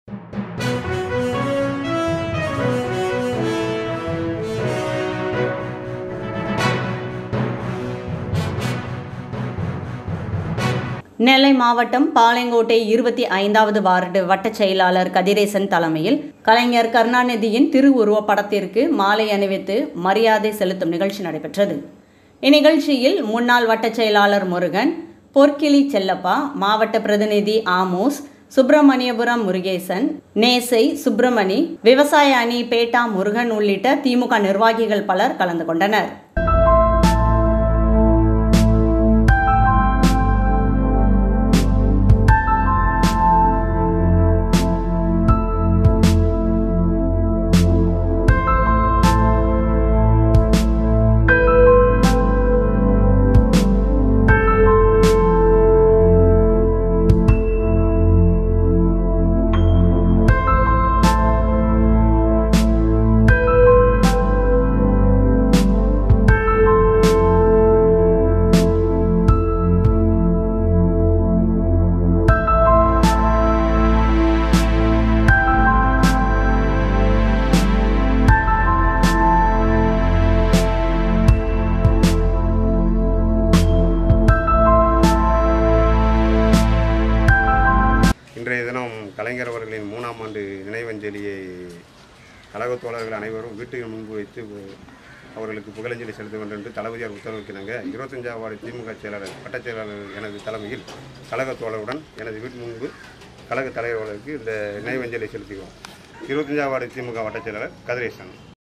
நெல்லை மாவட்டம் பாளையங்கோட்டை இருபத்தி ஐந்தாவது வார்டு வட்டச் செயலாளர் கதிரேசன் தலைமையில் கலைஞர் கருணாநிதியின் திருவுருவப் படத்திற்கு மாலை அணிவித்து மரியாதை செலுத்தும் நிகழ்ச்சி நடைபெற்றது இந்நிகழ்ச்சியில் முன்னாள் வட்டச் செயலாளர் முருகன் பொற்கிளி செல்லப்பா மாவட்ட பிரதிநிதி ஆமோஸ் சுப்பிரமணியபுரம் முருகேசன் நேசை சுப்பிரமணி விவசாய அணி பேட்டா முருகன் உள்ளிட்ட திமுக நிர்வாகிகள் பலர் கலந்து கொண்டனர் இன்றைய தினம் கலைஞர் அவர்களின் மூணாம் ஆண்டு நினைவஞ்சலியை கழகத் தோழர்கள் அனைவரும் வீட்டுக்கு முன்பு வைத்து அவர்களுக்கு புகழஞ்சலி செலுத்த வேண்டும் என்று தளபதியார் உத்தரவிட்டினாங்க இருபத்தஞ்சாம் வார்டு திமுக செயலாளர் வட்டச் செயலாளர் எனது தலைமையில் கழகத் தோழருடன் எனது வீட்டு முன்பு கழக தலைவர்களுக்கு இந்த நினைவஞ்சலி செலுத்துகிறோம் இருபத்தஞ்சாம் வார்டு திமுக வட்டச் செயலாளர் கதிரேசன்